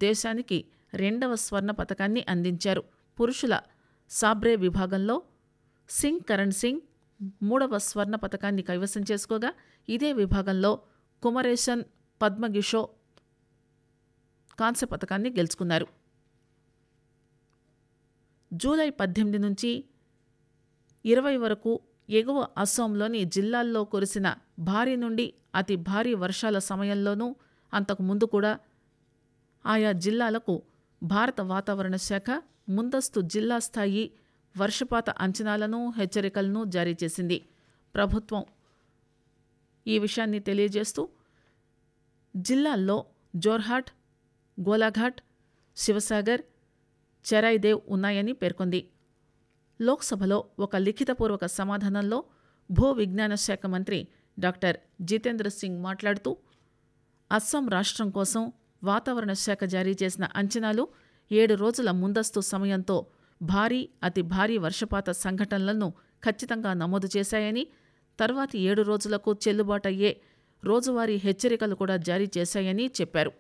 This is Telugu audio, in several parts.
దేశానికి రెండవ స్వర్ణ పతకాన్ని అందించారు పురుషుల సాబ్రే విభాగంలో సింగ్ కరణ్ సింగ్ మూడవ స్వర్ణ పతకాన్ని కైవసం చేసుకోగా ఇదే విభాగంలో కుమరేషన్ పద్మగిషో కాంస్య పతకాన్ని గెలుచుకున్నారు జూలై పద్దెనిమిది నుంచి ఇరవై వరకు ఎగువ అస్సోంలోని జిల్లాల్లో కురిసిన భారీ నుండి అతి భారీ వర్షాల సమయంలోనూ అంతకు ముందు కూడా ఆయా జిల్లాలకు భారత వాతావరణ శాఖ ముందస్తు జిల్లా స్థాయి వర్షపాత అంచనాలను హెచ్చరికలను జారీ చేసింది ప్రభుత్వం ఈ విషయాన్ని తెలియజేస్తూ జిల్లాల్లో జోర్హాట్ గోలాఘాట్ శివసాగర్ చెరాయిదేవ్ ఉన్నాయని పేర్కొంది లోక్సభలో ఒక లిఖితపూర్వక సమాధానంలో భూ విజ్ఞాన శాఖ మంత్రి డాక్టర్ జితేంద్ర సింగ్ మాట్లాడుతూ అస్సాం రాష్ట్రం కోసం వాతావరణ శాఖ జారీ చేసిన అంచనాలు ఏడు రోజుల ముందస్తు సమయంతో భారీ అతి భారీ వర్షపాత సంఘటనలను ఖచ్చితంగా నమోదు చేశాయని తర్వాతి ఏడు రోజులకు చెల్లుబాటయ్యే రోజువారీ హెచ్చరికలు కూడా జారీ చేశాయని చెప్పారు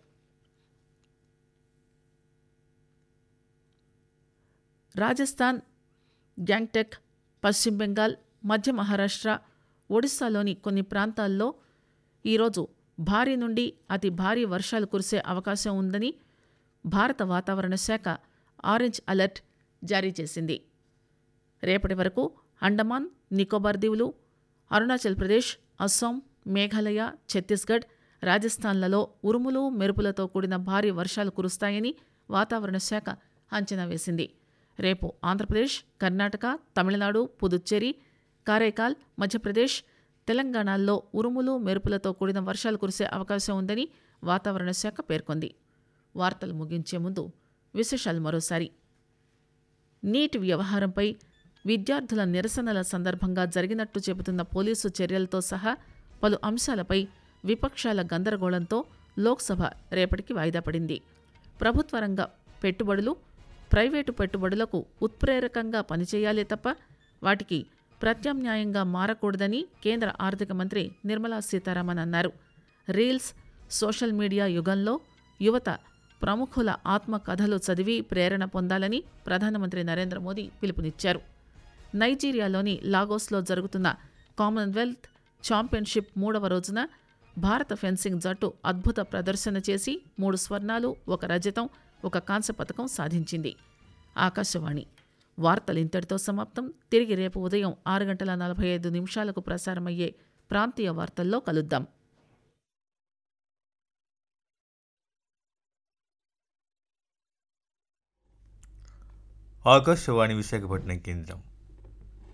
రాజస్థాన్ గ్యాంగ్టెక్ పశ్చిమ బెంగాల్ మధ్య మహారాష్ట్ర ఒడిశాలోని కొన్ని ప్రాంతాల్లో ఈరోజు భారీ నుండి అతి భారీ వర్షాలు కురిసే అవకాశం ఉందని భారత వాతావరణ శాఖ ఆరెంజ్ అలర్ట్ జారీ చేసింది రేపటి వరకు అండమాన్ నికోబార్ దీవులు అరుణాచల్ ప్రదేశ్ అస్సాం మేఘాలయ ఛత్తీస్గఢ్ రాజస్థాన్లలో ఉరుములు మెరుపులతో కూడిన భారీ వర్షాలు కురుస్తాయని వాతావరణ శాఖ అంచనా వేసింది రేపు ఆంధ్రప్రదేశ్ కర్ణాటక తమిళనాడు పుదుచ్చేరి కారైకాల్ మధ్యప్రదేశ్ తెలంగాణల్లో ఉరుములు మెరుపులతో కూడిన వర్షాలు కురిసే అవకాశం ఉందని వాతావరణ శాఖ పేర్కొంది వార్తలు ముగించే ముందు విశేషాలు మరోసారి నీట్ వ్యవహారంపై విద్యార్థుల నిరసనల సందర్భంగా జరిగినట్టు చెబుతున్న పోలీసు చర్యలతో సహా పలు అంశాలపై విపక్షాల గందరగోళంతో లోక్సభ రేపటికి వాయిదా పడింది ప్రభుత్వ రంగ పెట్టుబడులు ప్రైవేటు పెట్టుబడులకు ఉత్ప్రేరకంగా పనిచేయాలే తప్ప వాటికి ప్రత్యామ్నాయంగా మారకూడదని కేంద్ర ఆర్థిక మంత్రి నిర్మలా సీతారామన్ అన్నారు రీల్స్ సోషల్ మీడియా యుగంలో యువత ప్రముఖుల ఆత్మకథలు చదివి ప్రేరణ పొందాలని ప్రధానమంత్రి నరేంద్ర మోదీ పిలుపునిచ్చారు నైజీరియాలోని లాగోస్లో జరుగుతున్న కామన్వెల్త్ ఛాంపియన్షిప్ మూడవ రోజున భారత ఫెన్సింగ్ జట్టు అద్భుత ప్రదర్శన చేసి మూడు స్వర్ణాలు ఒక రజతం ఒక కాంస్య పథకం సాధించింది ఆకాశవాణి వార్తలు ఇంతటితో సమాప్తం తిరిగి రేపు ఉదయం ఆరు గంటల నలభై ఐదు నిమిషాలకు ప్రసారమయ్యే ప్రాంతీయ వార్తల్లో కలుద్దాం ఆకాశవాణి విశాఖపట్నం కేంద్రం